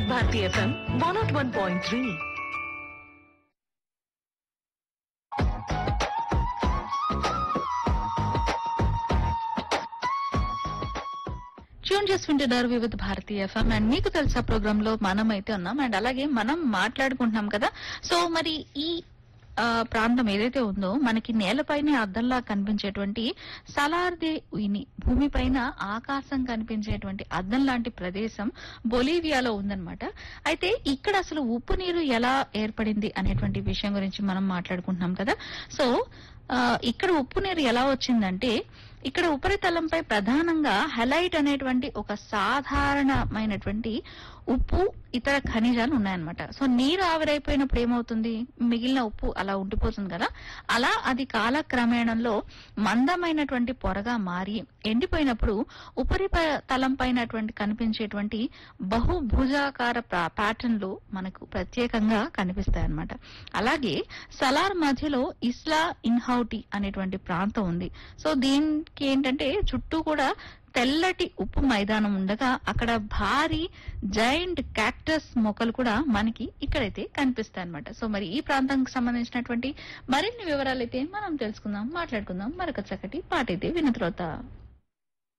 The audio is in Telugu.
వివిధ Bharati FM one nought one point three tune చేసి వింటున్నారు వివిధ భారతీయ ఎఫ్ఎం అండ్ మీకు తెలుసా ప్రోగ్రామ్ లో మనం అయితే ఉన్నాం అండ్ అలాగే మనం మాట్లాడుకుంటున్నాం కదా సో మరి ఈ ఆ, ప్రాంతం ఏదైతే ఉందో మనకి నేలపైన అద్దంలా కనిపించేటువంటి సలార్దే ఉయిని భూమిపైన ఆకాశం కనిపించేటువంటి అద్దం లాంటి ప్రదేశం బొలీవియాలో ఉందన్నమాట అయితే ఇక్కడ అసలు ఉప్పు నీరు ఎలా ఏర్పడింది అనేటువంటి విషయం గురించి మనం మాట్లాడుకుంటున్నాం కదా సో ఆ, ఇక్కడ ఉప్పు నీరు ఎలా వచ్చిందంటే ఇక్కడ ఉపరితలంపై ప్రధానంగా హెలైట్ అనేటువంటి ఒక సాధారణమైనటువంటి ఉప్పు ఇతర ఖనిజాలు ఉన్నాయన్నమాట సో నీరు ఆవిరైపోయినప్పుడు ఏమవుతుంది మిగిలిన ఉప్పు అలా ఉండిపోతుంది కదా అలా అది కాలక్రమేణంలో మందమైనటువంటి పొరగా మారి ఎండిపోయినప్పుడు ఉపరితలం పైనటువంటి కనిపించేటువంటి బహుభుజాకార ప్యాటర్న్లు మనకు ప్రత్యేకంగా కనిపిస్తాయి అన్నమాట అలాగే సలార్ మధ్యలో ఇస్లా ఇన్హౌటి అనేటువంటి ప్రాంతం ఉంది సో దీనికి ఏంటంటే చుట్టూ కూడా తెల్లటి ఉప్పు మైదానం ఉండగా అక్కడ భారీ జైంట్ క్యాక్టస్ మొక్కలు కూడా మనకి ఇక్కడైతే కనిపిస్తాయి అనమాట సో మరి ఈ ప్రాంతానికి సంబంధించినటువంటి మరిన్ని వివరాలు అయితే మనం తెలుసుకుందాం మాట్లాడుకుందాం మరొక చక్కటి పాట అయితే విన్న తర్వాత